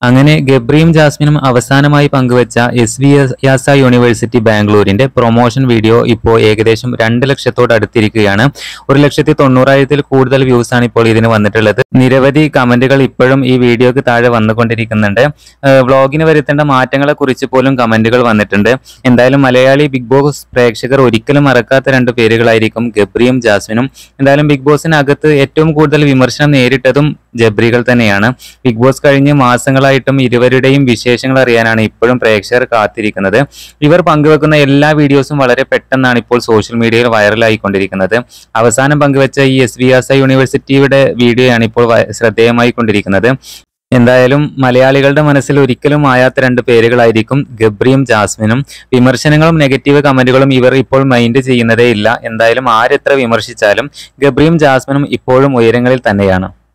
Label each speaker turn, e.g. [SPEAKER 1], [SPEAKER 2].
[SPEAKER 1] അങ്ങനെ ഗബ്രിയും ജാസ്മിനും അവസാനമായി പങ്കുവച്ച എസ് വി യാസ യൂണിവേഴ്സിറ്റി ബാംഗ്ലൂരിന്റെ പ്രൊമോഷൻ വീഡിയോ ഇപ്പോൾ ഏകദേശം രണ്ട് ലക്ഷത്തോട് അടുത്തിരിക്കുകയാണ് ഒരു ലക്ഷത്തി തൊണ്ണൂറായിരത്തിൽ കൂടുതൽ വ്യൂസ് ആണ് ഇപ്പോൾ ഇതിന് വന്നിട്ടുള്ളത് നിരവധി കമന്റുകൾ ഇപ്പോഴും ഈ വീഡിയോക്ക് താഴെ വന്നുകൊണ്ടിരിക്കുന്നുണ്ട് ഏഹ് വ്ളോഗിന് വരുത്തേണ്ട മാറ്റങ്ങളെ കുറിച്ച് പോലും കമന്റുകൾ വന്നിട്ടുണ്ട് എന്തായാലും മലയാളി ബിഗ് ബോസ് പ്രേക്ഷകർ ഒരിക്കലും മറക്കാത്ത രണ്ട് പേരുകളായിരിക്കും ഗബ്രിയും ജാസ്മിനും എന്തായാലും ബിഗ് ബോസിനകത്ത് ഏറ്റവും കൂടുതൽ വിമർശനം നേരിട്ടതും ജബ്രികൾ തന്നെയാണ് ബിഗ് ബോസ് കഴിഞ്ഞ് മാസങ്ങളായിട്ടും ഇരുവരുടെയും വിശേഷങ്ങൾ അറിയാനാണ് ഇപ്പോഴും പ്രേക്ഷകർ കാത്തിരിക്കുന്നത് ഇവർ പങ്കുവെക്കുന്ന എല്ലാ വീഡിയോസും വളരെ പെട്ടെന്നാണ് ഇപ്പോൾ സോഷ്യൽ മീഡിയയിൽ വൈറലായിക്കൊണ്ടിരിക്കുന്നത് അവസാനം പങ്കുവെച്ച ഈ എസ് വി ആസ യൂണിവേഴ്സിറ്റിയുടെ വീഡിയോയാണ് ഇപ്പോൾ വ- ശ്രദ്ധേയമായി കൊണ്ടിരിക്കുന്നത് എന്തായാലും മലയാളികളുടെ മനസ്സിൽ ഒരിക്കലും മായാത്ത രണ്ട് പേരുകളായിരിക്കും ഗബ്രിയും ജാസ്മിനും വിമർശനങ്ങളും നെഗറ്റീവ് കമന്റുകളും ഇവർ ഇപ്പോൾ മൈൻഡ് ചെയ്യുന്നതേ ഇല്ല എന്തായാലും ആരെത്ര വിമർശിച്ചാലും ഗബ്രിയും ജാസ്മിനും ഇപ്പോഴും ഉയരങ്ങളിൽ തന്നെയാണ്